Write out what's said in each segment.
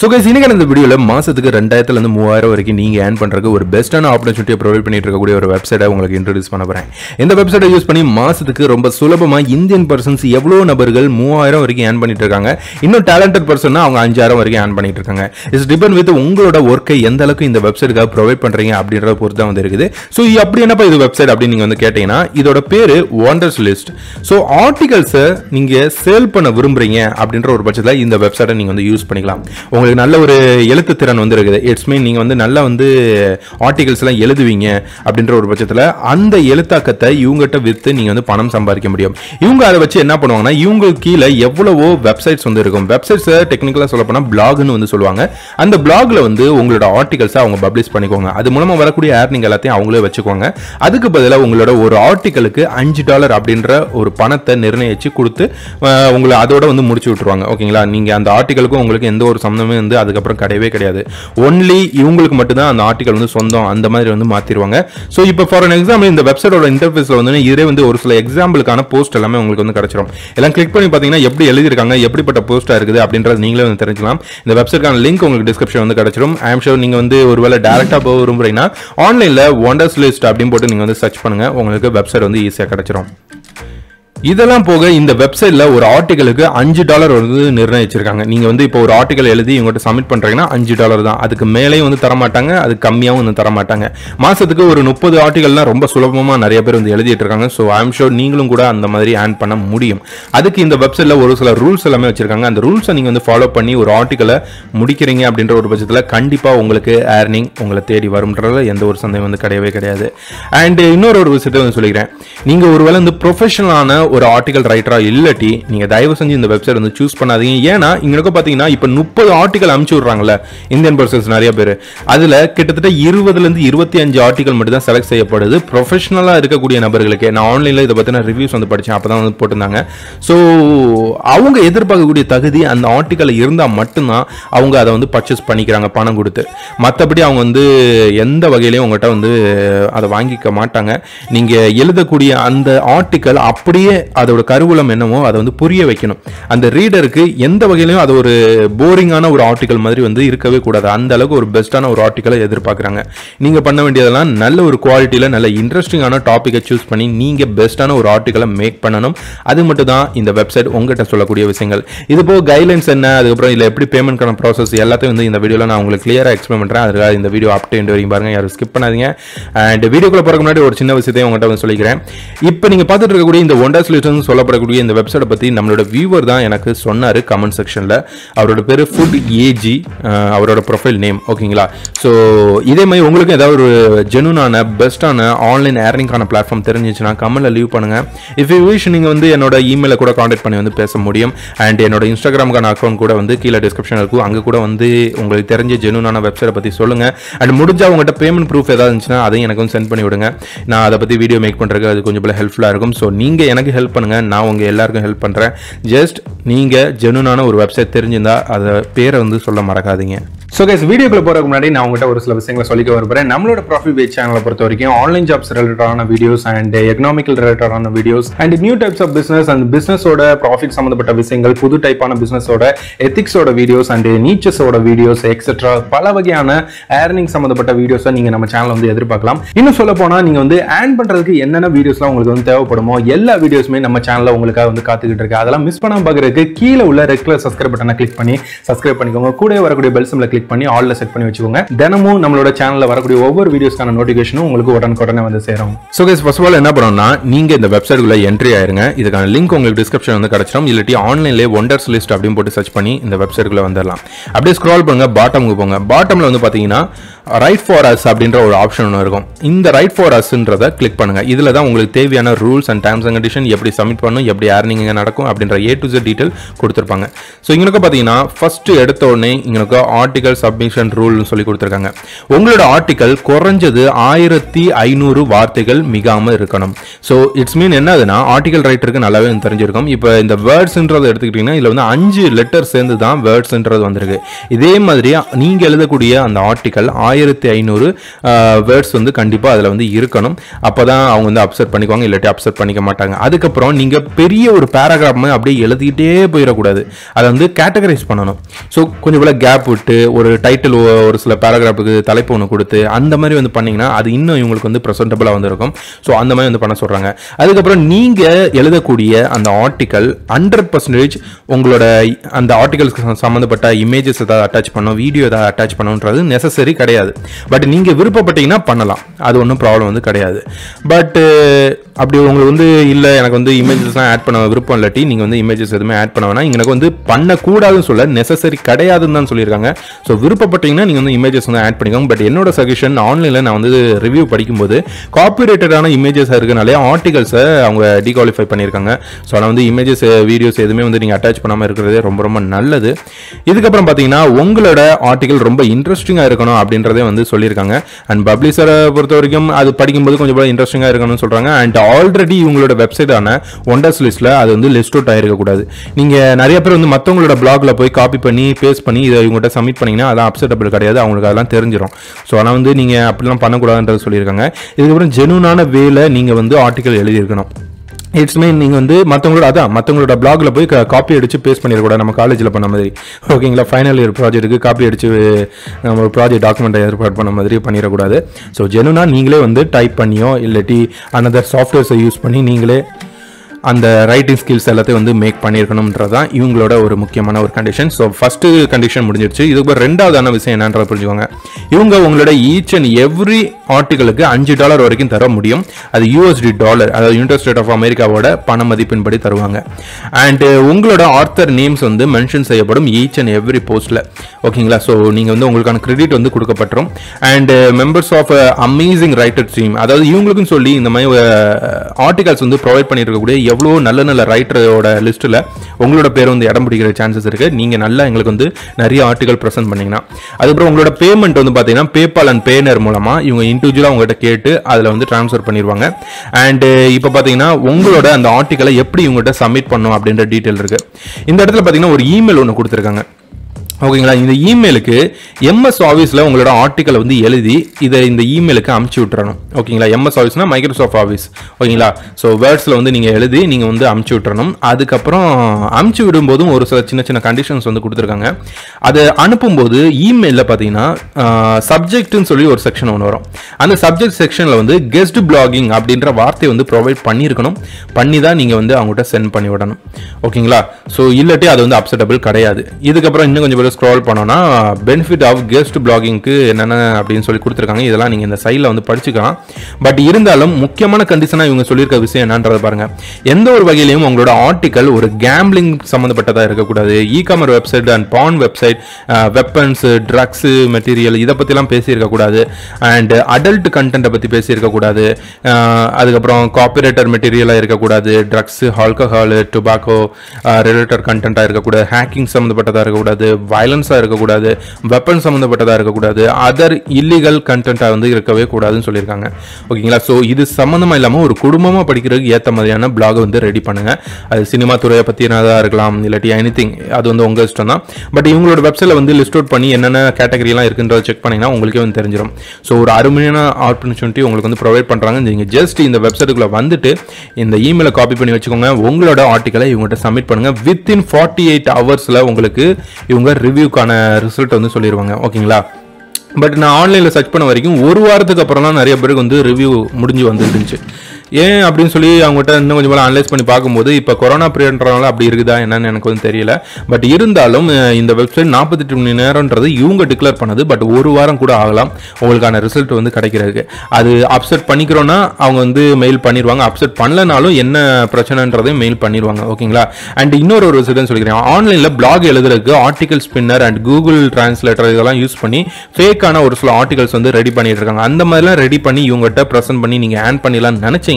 so guys இன்னைக்கு இந்த வீடியோவில் மாசத்துக்கு ரெண்டாயிரத்துல இருந்து மூவாயிரம் வரைக்கும் நீங்க ஏர்ன் பண்றதுக்கு ஒரு பெஸ்ட்டான ஆப்பர்ச்சுனிட்டியை ப்ரொவைட் பண்ணிட்டு இருக்கக்கூடிய ஒரு வெப்சைட்டை உங்களுக்கு இன்ட்ரடியூஸ் பண்ண போறேன் இந்த வெப்சைட்டை யூஸ் பண்ணி மாசத்துக்கு ரொம்ப சுலபமா இந்தியன் பர்சன்ஸ் எவ்வளோ நபர்கள் மூவாயிரம் வரைக்கும் ஏர்ன் பண்ணிட்டு இருக்காங்க இன்னும் டேலண்டட் பர்சன்னா அவங்க அஞ்சாயிரம் வரைக்கும் ஏர்ன் பண்ணிட்டு இருக்காங்க இட்ஸ் டிபெண்ட் வித் உங்களோட ஒர்க்கை எந்த அளவுக்கு இந்த வெப்சைட்டுக்காக ப்ரொவைட் பண்றீங்க அப்படின்றத பொறுத்து தான் வந்து இருக்குது ஸோ அப்படி என்னப்பா இது வெப்சைட் அப்படின்னு நீங்க வந்து கேட்டீங்கன்னா இதோட பேரு வாண்டர்ஸ் லிஸ்ட் ஸோ ஆர்டிகல்ஸை நீங்க சேல் பண்ண விரும்புறீங்க அப்படின்ற ஒரு பட்சத்தில் இந்த வெப்சைட்டை நீங்க வந்து யூஸ் பண்ணிக்கலாம் உங்களுக்கு நல்ல ஒரு எழுத்து திறன் வந்து இருக்குது இட்ஸ் மீன் நீங்க வந்து நல்லா வந்து ஆர்டிகல்ஸ் எல்லாம் எழுதுவீங்க அப்படின்ற ஒரு பட்சத்தில் அந்த எழுத்தாக்கத்தை இவங்ககிட்ட வித்து நீங்க வந்து பணம் சம்பாதிக்க முடியும் இவங்க அதை வச்சு என்ன பண்ணுவாங்கன்னா இவங்களுக்கு கீழே எவ்வளவோ வெப்சைட்ஸ் வந்து இருக்கும் வெப்சைட்ஸை டெக்னிக்கலாக சொல்ல போனால் பிளாக்னு வந்து சொல்லுவாங்க அந்த பிளாக்ல வந்து உங்களோட ஆர்டிகல்ஸை அவங்க பப்ளிஷ் பண்ணிக்கோங்க அது மூலமா வரக்கூடிய ஏர்னிங் எல்லாத்தையும் அவங்களே வச்சுக்கோங்க அதுக்கு பதிலாக உங்களோட ஒரு ஆர்டிகலுக்கு அஞ்சு டாலர் அப்படின்ற ஒரு பணத்தை நிர்ணயிச்சு கொடுத்து அஹ், உங்களை அதோட வந்து முடிச்சு விட்டுருவாங்க ஓகேங்களா நீங்க அந்த ஆர்டிகலுக்கும் உங்களுக்கு எந்த ஒரு சம்மந்தமே வந்து அதுக்கப்புறம் கிடையவே கிடையாது ஒன்லி இவங்களுக்கு மட்டும்தான் அந்த ஆர்டிகல் வந்து சொந்தம் அந்த மாதிரி வந்து மாத்திருவாங்க ஸோ இப்போ ஃபார் an எக்ஸாம்பிள் இந்த வெப்சைட்டோட இன்டர்ஃபேஸ்ல வந்து இதே வந்து ஒரு சில எக்ஸாம்பிளுக்கான போஸ்ட் எல்லாமே உங்களுக்கு வந்து கிடைச்சிரும் எல்லாம் கிளிக் பண்ணி பார்த்தீங்கன்னா எப்படி எழுதியிருக்காங்க எப்படிப்பட்ட போஸ்டா இருக்குது அப்படின்றது நீங்களே வந்து தெரிஞ்சுக்கலாம் இந்த வெப்சைட்கான லிங்க் உங்களுக்கு டிஸ்கிரிப்ஷன் வந்து கிடைச்சிரும் ஐ எம் ஷோர் நீங்க வந்து ஒருவேளை டேரக்டா போக விரும்புறீங்கன்னா ஆன்லைன்ல ஒண்டர்ஸ் லிஸ்ட் அப்படின்னு போட்டு நீங்க வந்து சர்ச் பண்ணுங்க உங்களுக்கு வெப்சைட் வந்து ஈஸியா கிடைச்சிரும் இதெல்லாம் போக இந்த வெப்சைட்ல ஒரு ஆர்டிகலுக்கு அஞ்சு டாலர் வந்து நிர்ணயிச்சிருக்காங்க நீங்க வந்து இப்போ ஒரு ஆர்டிகல் எழுதி இவங்ககிட்ட சப்மிட் பண்றீங்கன்னா அஞ்சு டாலர் தான் அதுக்கு மேலேயும் வந்து தர மாட்டாங்க அது கம்மியாகவும் வந்து தர மாட்டாங்க மாசத்துக்கு ஒரு முப்பது ஆர்டிகல்லாம் ரொம்ப சுலபமா நிறைய பேர் வந்து எழுதிட்டு இருக்காங்க ஸோ ஐம் ஷோர் நீங்களும் கூட அந்த மாதிரி ஏர்ன் பண்ண முடியும் அதுக்கு இந்த வெப்சைட்ல ஒரு சில ரூல்ஸ் எல்லாமே வச்சிருக்காங்க அந்த ரூல்ஸை நீங்க வந்து ஃபாலோ பண்ணி ஒரு ஆர்டிகலை முடிக்கிறீங்க அப்படின்ற ஒரு பட்சத்தில் கண்டிப்பா உங்களுக்கு ஏர்னிங் உங்களை தேடி வரும்ன்றதுல எந்த ஒரு சந்தேகம் வந்து கிடையவே கிடையாது அண்ட் இன்னொரு ஒரு விஷயத்தை வந்து சொல்லிக்கிறேன் நீங்க ஒருவேளை வந்து ப்ரொஃபஷனலான ஒரு ஆர்டிகல் ரைட்டரா இல்லாட்டி நீங்க தயவு செஞ்சு இந்த வெப்சைட் வந்து சூஸ் பண்ணாதீங்க ஏன்னா இங்க பாத்தீங்கன்னா இப்ப முப்பது ஆர்டிகல் அனுப்பிச்சு விடுறாங்கல்ல இந்தியன் பர்சன்ஸ் நிறைய பேர் அதுல கிட்டத்தட்ட இருபதுல இருந்து இருபத்தி அஞ்சு ஆர்டிகல் மட்டும் தான் செலக்ட் செய்யப்படுது ப்ரொஃபஷனலா இருக்கக்கூடிய நபர்களுக்கு நான் ஆன்லைன்ல இதை பத்தின ரிவ்யூஸ் வந்து படிச்சேன் அப்பதான் வந்து போட்டிருந்தாங்க ஸோ அவங்க எதிர்பார்க்கக்கூடிய தகுதி அந்த ஆர்டிக்கல் இருந்தா மட்டும்தான் அவங்க அதை வந்து பர்ச்சேஸ் பண்ணிக்கிறாங்க பணம் கொடுத்து மற்றபடி அவங்க வந்து எந்த வகையிலையும் உங்கள்கிட்ட வந்து அதை வாங்கிக்க மாட்டாங்க நீங்க எழுதக்கூடிய அந்த ஆர்டிக்கல் அப்படியே அதோட கருவூலம் என்னமோ அதை வந்து புரிய வைக்கணும் அந்த ரீடருக்கு எந்த வகையிலையும் அது ஒரு போரிங்கான ஒரு ஆர்டிக்கல் மாதிரி வந்து இருக்கவே கூடாது அந்த அளவுக்கு ஒரு பெஸ்ட்டான ஒரு ஆர்டிக்கலை எதிர்பார்க்குறாங்க நீங்க பண்ண வேண்டியதெல்லாம் நல்ல ஒரு குவாலிட்டியில நல்ல இன்ட்ரெஸ்டிங்கான டாப்பிக்கை சூஸ் பண்ணி நீங்க பெஸ்ட்டான ஒரு ஆர்டிக்கலை மேக் பண்ணணும் அது மட்டும் தான் இந்த வெப்சைட் உங்ககிட்ட சொல்லக்கூடிய விஷயங்கள் இது போக கைட்லைன்ஸ் என்ன அதுக்கப்புறம் இதில் எப்படி பேமெண்ட்கான ப்ராசஸ் எல்லாத்தையும் வந்து இந்த வீடியோவில் நான் உங்களுக்கு கிளியராக எக்ஸ்பிளைன் பண்ணுறேன் அதுக்காக இந்த வீடியோ அப் டு வரைக்கும் பாருங்க யாரும் ஸ்கிப் பண்ணாதீங்க அண்ட் வீடியோக்குள்ள போறதுக்கு முன்னாடி ஒரு சின்ன விஷயத்தையும் உங்கள்கிட்ட வந்து சொல்லிக்கிறேன் இப்போ நீங்கள் பார்த்துட்டு இருக்கக்கூடிய இந்த ஒண்டா சொல்யூஷன் சொல்லப்படக்கூடிய இந்த வெப்சைட்டை பற்றி நம்மளோட வியூவர் தான் எனக்கு சொன்னார் கமெண்ட் செக்ஷனில் அவரோட பேர் ஃபுட் ஏஜி அவரோட ப்ரொஃபைல் நேம் ஓகேங்களா ஸோ இதே மாதிரி உங்களுக்கு ஏதாவது ஒரு ஜெனுனான பெஸ்ட்டான ஆன்லைன் ஏர்னிங்கான பிளாட்ஃபார்ம் தெரிஞ்சிச்சுன்னா கமெண்ட்ல லீவ் பண்ணுங்க இஃப் யூ விஷ் நீங்கள் வந்து என்னோட இமெயில கூட காண்டாக்ட் பண்ணி வந்து பேச முடியும் அண்ட் என்னோட இன்ஸ்டாகிராமுக்கான அக்கௌண்ட் கூட வந்து கீழே டிஸ்கிரிப்ஷன் இருக்கும் அங்கே கூட வந்து உங்களுக்கு தெரிஞ்ச ஜெனுனான வெப்சைட்டை பற்றி சொல்லுங்க அண்ட் முடிஞ்சா உங்கள்கிட்ட பேமெண்ட் ப்ரூஃப் ஏதாவது இருந்துச்சுன்னா அதையும் எனக்கு வந்து சென்ட் பண்ணி விடுங்க நான் அதை பற்றி வீடியோ மேக் பண்ணுறதுக்கு அது கொஞ்சம் ஹெல்ப்ஃபுல்லாக இருக்கும் ஸோ நீங்கள் எனக்கு ஹெல்ப் பண்ணுங்க நான் உங்கள் எல்லாருக்கும் ஹெல்ப் பண்ணுறேன் ஜஸ்ட் நீங்கள் ஜெனுனான ஒரு வெப்சைட் தெரிஞ்சிருந்தா அதை பேரை வந்து சொல்ல மறக்காதீங்க ஸோ கைஸ் வீடியோக்குள்ள போறதுக்கு முன்னாடி நான் உங்ககிட்ட ஒரு சில விஷயங்களை சொல்லிக்க விரும்புறேன் நம்மளோட ப்ராஃபிட் பேஜ் சேனலை பொறுத்த வரைக்கும் ஆன்லைன் ஜாப்ஸ் ரிலேட்டடான வீடியோஸ் அண்ட் எக்கனாமிக்கல் ரிலேட்டடான videos and new types of business and பிசினஸோட ப்ராஃபிட் சம்மந்தப்பட்ட விஷயங்கள் புது டைப்பான பிசினஸோட எத்திக்ஸோட வீடியோஸ் அண்ட் நீச்சஸோட வீடியோஸ் எக்ஸெட்ரா பல வகையான ஏர்னிங் சம்மந்தப்பட்ட வீடியோஸை நீங்க நம்ம சேனல் வந்து எதிர்பார்க்கலாம் இன்னும் சொல்ல போனா நீங்க வந்து ஏர்ன் பண்றதுக்கு என்னென்ன வீடியோஸ்லாம் உங்களுக்கு வந்து தேவைப்படுமோ எல்லா வீடியோஸுமே நம்ம சேனல்ல உங்களுக்காக வந்து காத்துக்கிட்டு இருக்கு அதெல்லாம் மிஸ் பண்ணாம பார்க்கறதுக்கு கீழே உள்ள ரெட் கலர் சப்ஸ்கிரைப் பட்டனை கிளிக் பண்ணி சப்ஸ்கிரைப் பண்ணிக்கோங்க கூட வரக்கூடிய பெல் சிம்ல கிளிக் பண்ணி ஆல்ல செட் பண்ணி வச்சுக்கோங்க தினமும் நம்மளோட சேனல்ல வரக்கூடிய ஒவ்வொரு வீடியோஸ்க்கான நோட்டிஃபிகேஷனும் உங்களுக்கு உடனுக்குடனே வந்து சேரும் so guys first of all என்ன பண்ணணும்னா நீங்க இந்த வெப்சைட்டுக்குள்ள என்ட்ரி ஆயிருங்க இதுக்கான லிங்க் உங்களுக்கு டிஸ்கிரிப்ஷன் வந்து கிடைச்சிடும் இல்லாட்டி ஆன்லைன்லேயே ஒண்டர்ஸ் லிஸ்ட் அப்படின்னு போட்டு சர்ச் பண்ணி இந்த வெப்சைட்டுக்குள்ள வந்துடலாம் அப்படியே ஸ்க்ரால் பண்ணுங்க பாட்டமுக்கு போங்க பாட்டம்ல வந்து பாத்தீங்கன்னா ரைட் ஃபார் அஸ் அப்படின்ற ஒரு ஆப்ஷன் ஒன்று இருக்கும் இந்த ரைட் ஃபார் அஸ்ன்றதை கிளிக் பண்ணுங்க இதுல தான் உங்களுக்கு தேவையான rules and terms and condition எப்படி சப்மிட் பண்ணணும் எப்படி ஏர்னிங் நடக்கும் அப்படின்ற ஏ டு Z டீட்டெயில் கொடுத்துருப்பாங்க ஸோ இங்களுக்கு பார்த்தீங்கன்னா ஃபர்ஸ்ட் எடுத்த உடனே இங்களுக்கு ஆர்டிகல் ஆர்டிகல் சப்மிஷன் ரூல்னு சொல்லி கொடுத்துருக்காங்க உங்களோட ஆர்டிகல் குறைஞ்சது ஆயிரத்தி ஐநூறு வார்த்தைகள் மிகாம இருக்கணும் ஸோ இட்ஸ் மீன் என்னதுன்னா ஆர்டிகல் ரைட்டருக்கு நல்லாவே எனக்கு தெரிஞ்சிருக்கும் இப்போ இந்த வேர்ட்ஸ்ன்றதை எடுத்துக்கிட்டிங்கன்னா இதில் வந்து அஞ்சு லெட்டர் சேர்ந்து தான் வேர்ட்ஸ்ன்றது வந்திருக்கு இதே மாதிரி நீங்கள் எழுதக்கூடிய அந்த ஆர்டிகல் ஆயிரத்தி ஐநூறு வேர்ட்ஸ் வந்து கண்டிப்பாக அதில் வந்து இருக்கணும் அப்போ தான் அவங்க வந்து அப்செட் பண்ணிக்குவாங்க இல்லாட்டி அப்செட் பண்ணிக்க மாட்டாங்க அதுக்கப்புறம் நீங்கள் பெரிய ஒரு பேராகிராஃப் அப்படியே எழுதிக்கிட்டே போயிடக்கூடாது அதை வந்து கேட்டகரைஸ் பண்ணணும் ஸோ கொஞ்சம் போல கேப் விட்டு ஒரு டைட்டில் ஒரு சில பேராகிராஃபுக்கு தலைப்பு ஒன்று கொடுத்து அந்த மாதிரி வந்து பண்ணீங்கன்னா அது இன்னும் இவங்களுக்கு வந்து ப்ரெசென்டபுளாக வந்து இருக்கும் ஸோ அந்த மாதிரி வந்து பண்ண சொல்கிறாங்க அதுக்கப்புறம் நீங்கள் எழுதக்கூடிய அந்த ஆர்டிக்கல் ஹண்ட்ரட் பர்சன்டேஜ் உங்களோட அந்த ஆர்டிகல்ஸ்க்கு சம்மந்தப்பட்ட இமேஜஸ் ஏதாவது அட்டாச் பண்ணணும் வீடியோ ஏதாவது அட்டாச் பண்ணணுன்றது நெசசரி கிடையாது பட் நீங்கள் விருப்பப்பட்டீங்கன்னா பண்ணலாம் அது ஒன்றும் ப்ராப்ளம் வந்து கிடையாது பட் அப்படி உங்களுக்கு வந்து இல்லை எனக்கு வந்து இமேஜஸ்லாம் ஆட் பண்ண விருப்பம் இல்லாட்டி நீங்கள் வந்து இமேஜஸ் எதுவுமே ஆட் பண்ண வேணாம் எனக்கு வந்து பண்ணக்கூடாதுன்னு சொல்ல நெசசரி கிடையாதுன்னு தான் சொல்லியிருக்காங்க ஸோ விருப்பப்பட்டீங்கன்னா நீங்கள் வந்து இமேஜஸ் வந்து ஆட் பண்ணிக்கோங்க பட் என்னோட சஜஷன் ஆன்லைனில் நான் வந்து ரிவ்யூ படிக்கும்போது காப்பிரைட்டடான இமேஜஸ் இருக்கனாலே ஆர்டிகல்ஸை அவங்க டிகாலிஃபை பண்ணியிருக்காங்க ஸோ ஆனால் வந்து இமேஜஸ் வீடியோஸ் எதுவுமே வந்து நீங்கள் அட்டாச் பண்ணாமல் இருக்கிறதே ரொம்ப ரொம்ப நல்லது இதுக்கப்புறம் பார்த்தீங்கன்னா உங்களோட ஆர்டிகல் ரொம்ப இன்ட்ரெஸ்டிங்காக இருக்கணும் அப்படின்றதே வந்து சொல்லியிருக்காங்க அண்ட் பப்ளிஷரை பொறுத்த வரைக்கும் அது படிக்கும்போது கொஞ்சம் போல இன்ட்ரெஸ்டிங்காக இருக்கணும்னு சொல்கிறாங்க அண்ட் ஆல்ரெடி இவங்களோட வெப்சைட்டான ஒண்டர்ஸ் லிஸ்ட்டில் அது வந்து லிஸ்ட் அவுட் ஆயிருக்கக்கூடாது நீங்கள் நிறைய பேர் வந்து மற்றவங்களோட பிளாக்ல போய் காப்பி பண்ணி பேஸ்ட் பண்ணி இதை இவங்ககிட்ட சப்மிட் பண்ணீங்கன்னா அதெல்லாம் அப்செட்டபிள் கிடையாது அவங்களுக்கு அதெல்லாம் தெரிஞ்சிடும் ஸோ ஆனால் வந்து நீங்கள் அப்படிலாம் பண்ணக்கூடாதுன்றது சொல்லியிருக்காங்க இதுக்கப்புறம் ஜெனுனான வேல நீங்கள் வந்து ஆர்டிக்கல் எழுதியிருக்கணும் இட்ஸ் மீன் நீங்கள் வந்து மற்றவங்களோட அதான் மற்றவங்களோட பிளாக்ல போய் காப்பி அடிச்சு பேஸ்ட் பண்ணிடக்கூடாது நம்ம காலேஜில் பண்ண மாதிரி ஓகேங்களா ஃபைனல் இயர் ப்ராஜெக்ட்டுக்கு காப்பி அடிச்சு நம்ம ஒரு ப்ராஜெக்ட் டாக்குமெண்ட் ஏற்பாடு பண்ண மாதிரி பண்ணிடக்கூடாது ஸோ ஜெனுனா நீங்களே வந்து டைப் பண்ணியோ இல்லாட்டி அனதர் சாஃப்ட்வேர்ஸை யூஸ் பண்ணி நீங்களே அந்த ரைட்டிங் ஸ்கில்ஸ் எல்லாத்தையும் வந்து மேக் பண்ணியிருக்கணுன்றது தான் இவங்களோட ஒரு முக்கியமான ஒரு கண்டிஷன் ஸோ ஃபஸ்ட்டு கண்டிஷன் முடிஞ்சிருச்சு இதுக்கு ரெண்டாவதான விஷயம் என்னன்றத புரிஞ்சுக்கோங்க இவங்க உங்களோட ஈச் அண்ட் எவ்ரி ஆர்டிகளுக்கு அஞ்சு டாலர் வரைக்கும் தர முடியும் அது யூஎஸ்டி டாலர் அதாவது யுனைடெட் ஸ்டேட் ஆஃப் அமெரிக்காவோட பண மதிப்பின்படி தருவாங்க அண்ட் உங்களோட ஆர்த்தர் நேம்ஸ் வந்து மென்ஷன் செய்யப்படும் ஈச் அண்ட் எவ்ரி போஸ்ட்டில் ஓகேங்களா ஸோ நீங்கள் வந்து உங்களுக்கான கிரெடிட் வந்து கொடுக்கப்பட்டுரும் and members of amazing writer team அதாவது இவங்களுக்கும் சொல்லி இந்த மாதிரி ஆர்டிகல்ஸ் வந்து ப்ரொவைட் பண்ணியிருக்கக்கூடிய எவ்வளோ நல்ல நல்ல ரைட்டரோட லிஸ்ட்டில் உங்களோட பேர் வந்து இடம் பிடிக்கிற சான்சஸ் இருக்குது நீங்கள் நல்லா எங்களுக்கு வந்து நிறைய ஆர்டிகல் ப்ரெசென்ட் பண்ணீங்கன்னா அதுக்கப்புறம் உங்களோட பேமெண்ட் வந்து பார்த்தீங்கன்னா பேபால் அண்ட் பேனர் மூலமாக இவங்க இண்டிவிஜுவலாக உங்கள்கிட்ட கேட்டு அதில் வந்து ட்ரான்ஸ்ஃபர் பண்ணிடுவாங்க அண்டு இப்போ பார்த்தீங்கன்னா உங்களோட அந்த ஆர்டிக்கலை எப்படி இவங்ககிட்ட சப்மிட் பண்ணும் அப்படின்ற டீட்டெயில் இருக்குது இந்த இடத்துல பார்த்தீங்கன்னா ஒரு இமெயில் ஒன்று கொடுத்துருக்காங்க ஓகேங்களா இந்த இமெயிலுக்கு எம்எஸ் ஆஃபீஸில் உங்களோட ஆர்டிக்கலை வந்து எழுதி இதை இந்த இமெயிலுக்கு அமுச்சு விட்டுறணும் ஓகேங்களா எம்எஸ் ஆஃபீஸ்னா மைக்ரோசாஃப்ட் ஆஃபீஸ் ஓகேங்களா ஸோ வேர்ட்ஸில் வந்து நீங்கள் எழுதி நீங்கள் வந்து அமுச்சு விட்டுறணும் அதுக்கப்புறம் அமுச்சு விடும்போதும் ஒரு சில சின்ன சின்ன கண்டிஷன்ஸ் வந்து கொடுத்துருக்காங்க அதை அனுப்பும்போது இமெயிலில் பார்த்தீங்கன்னா சப்ஜெக்ட்னு சொல்லி ஒரு செக்ஷன் ஒன்று வரும் அந்த சப்ஜெக்ட் செக்ஷனில் வந்து கெஸ்ட் பிளாகிங் அப்படின்ற வார்த்தையை வந்து ப்ரொவைட் பண்ணியிருக்கணும் பண்ணி தான் நீங்கள் வந்து அவங்ககிட்ட சென்ட் பண்ணி விடணும் ஓகேங்களா ஸோ இல்லாட்டி அது வந்து அப்செட்டபிள் கிடையாது இதுக்கப்புறம் இன்னும் கொஞ்சம் பேர் ஸ்க்ரால் பண்ணோம்னா பெனிஃபிட் ஆஃப் கெஸ்ட் பிளாகிங்க்கு என்னென்ன அப்படின்னு சொல்லி கொடுத்துருக்காங்க இதெல்லாம் நீங்கள் இந்த சைடில் வந்து படிச்சுக்கலாம் பட் இருந்தாலும் முக்கியமான கண்டிஷனாக இவங்க சொல்லியிருக்க விஷயம் என்னன்றதை பாருங்க எந்த ஒரு வகையிலையும் உங்களோட ஆர்டிக்கல் ஒரு கேம்பிளிங் சம்மந்தப்பட்டதாக இருக்கக்கூடாது e commerce website and porn website weapons drugs material இதை பற்றிலாம் பேசியிருக்கக்கூடாது அண்ட் அடல்ட் கண்டென்ட்டை பற்றி பேசியிருக்கக்கூடாது அதுக்கப்புறம் காப்பிரைட்டர் மெட்டீரியலாக இருக்கக்கூடாது ட்ரக்ஸ் ஆல்கஹால் டுபாக்கோ ரிலேட்டட் கண்டென்ட்டாக இருக்கக்கூடாது ஹேக்கிங் சம்மந்தப்பட்டதாக இருக்கக்கூடாது வயலன்ஸாக இருக்கக்கூடாது வெப்பன் சம்மந்தப்பட்டதாக இருக்கக்கூடாது அதர் இல்லீகல் கண்டென்ட்டாக வந்து இருக்கவே கூடாதுன்னு சொல்லியிருக்காங்க ஓகேங்களா ஸோ இது சம்மந்தமாக இல்லாமல் ஒரு குடும்பமாக படிக்கிறதுக்கு ஏற்ற மாதிரியான பிளாக் வந்து ரெடி பண்ணுங்கள் அது சினிமா துறையை பற்றினதாக இருக்கலாம் இல்லாட்டி எனி அது வந்து உங்கள் இஷ்டம் தான் பட் இவங்களோட வெப்சைட்டில் வந்து லிஸ்ட் அவுட் பண்ணி என்னென்ன கேட்டகரியெலாம் இருக்குன்றத செக் பண்ணிங்கன்னா உங்களுக்கே வந்து தெரிஞ்சிடும் ஸோ ஒரு அருமையான ஆப்பர்ச்சுனிட்டி உங்களுக்கு வந்து ப்ரொவைட் பண்ணுறாங்க நீங்கள் ஜஸ்ட் இந்த வெப்சைட்டுக்குள்ளே வந்துட்டு இந்த இமெயிலை காப்பி பண்ணி வச்சுக்கோங்க உங்களோட ஆர்டிக்கலை இவங்ககிட்ட சப்மிட் பண்ணுங்கள் வித்தின் ஃபார்ட்டி எயிட் ஹவர்ஸில் உங்களுக்கு இவங்க ரிவ்யூக்கான ரிசல்ட் வந்து சொல்லிடுவாங்க ஓகேங்களா பட் நான் ஆன்லைனில் சர்ச் பண்ண வரைக்கும் ஒரு வாரத்துக்கு அப்புறம் தான் நிறைய பேருக்கு வந்து ரிவ்யூ முடிஞ்சு வந்துருந்துச்சு ஏன் அப்படின்னு சொல்லி அவங்ககிட்ட இன்னும் கொஞ்சம் போல அனலைஸ் பண்ணி பார்க்கும்போது இப்போ கொரோனா பீரியட்ன்றனால அப்படி இருக்குதா என்னன்னு எனக்கு வந்து தெரியல பட் இருந்தாலும் அஹ், இந்த வெப்சைட் நாற்பத்தெட்டு மணி நேரம்ன்றது இவங்க டிக்ளேர் பண்ணது பட் ஒரு வாரம் கூட ஆகலாம் உங்களுக்கான ரிசல்ட் வந்து கிடைக்கிறதுக்கு அது அப்செட் பண்ணிக்கிறோன்னா அவங்க வந்து மெயில் பண்ணிடுவாங்க அப்செட் பண்ணலனாலும் என்ன பிரச்சனைன்றதையும் மெயில் பண்ணிடுவாங்க ஓகேங்களா அண்ட் இன்னொரு ஒரு விஷயத்தையும் சொல்லிக்கிறேன் ஆன்லைனில் பிளாக் எழுதுறதுக்கு article spinner and Google translator இதெல்லாம் யூஸ் பண்ணி ஃபேக்கான ஒரு சில ஆர்டிகல்ஸ் வந்து ரெடி பண்ணிட்டு இருக்காங்க அந்த மாதிரிலாம் ரெடி பண்ணி இவங்ககிட்ட ப்ரெசென்ட் பண்ணி நீங்கள் ஆன் பண்ணிடலாம்னு நினைச்சீங்கன்னா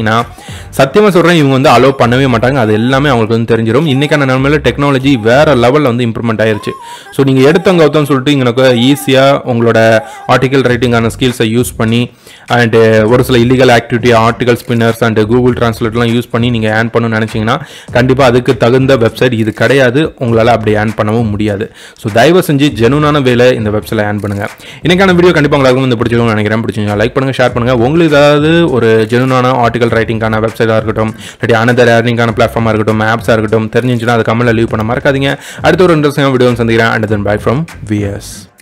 பண்ணீங்கன்னா சத்தியமாக சொல்கிறேன் இவங்க வந்து அலோவ் பண்ணவே மாட்டாங்க அது எல்லாமே அவங்களுக்கு வந்து தெரிஞ்சிடும் இன்றைக்கான நிலமையில டெக்னாலஜி வேற லெவலில் வந்து இம்ப்ரூவ்மெண்ட் ஆயிருச்சு ஸோ நீங்கள் எடுத்தவங்க ஒருத்தவங்க சொல்லிட்டு இங்கே ஈஸியாக உங்களோட ஆர்டிகல் ரைட்டிங்கான ஸ்கில்ஸை யூஸ் பண்ணி அண்ட் ஒரு சில illegal activity article spinners and Google டிரான்ஸ்லேட்லாம் யூஸ் பண்ணி நீங்கள் ஏர்ன் பண்ணணும்னு நினச்சிங்கன்னா கண்டிப்பாக அதுக்கு தகுந்த வெப்சைட் இது கிடையாது உங்களால் அப்படி ஏர்ன் பண்ணவும் முடியாது ஸோ தயவு செஞ்சு ஜெனுனான வேலை இந்த வெப்சைட்டில் ஏர்ன் பண்ணுங்கள் இன்னைக்கான வீடியோ கண்டிப்பாக உங்களுக்கு வந்து பிடிச்சிருக்கும்னு நினைக்கிறேன் பிடிச்சிங்க லைக் பண்ணுங்கள் ஷேர் பண்ணுங்கள் உங்களுக்கு ஏதாவது ஒரு ஜெனுனான ஆர்டிகல் ரைட்டிங்கான வெப்சைட்டாக இருக்கட்டும் இல்லாட்டி அனதர் ஏர்னிங்கான பிளாட்ஃபார்மாக இருக்கட்டும் ஆப்ஸாக இருக்கட்டும் தெரிஞ்சிச்சுன்னா அது கமெண்ட்டில் லீவ் பண்ண மறக்காதீங்க அடுத்த ஒரு இன்ட்ரெஸ்டிங்கான வீடியோ சந்திக்கிறேன் and then bye from vs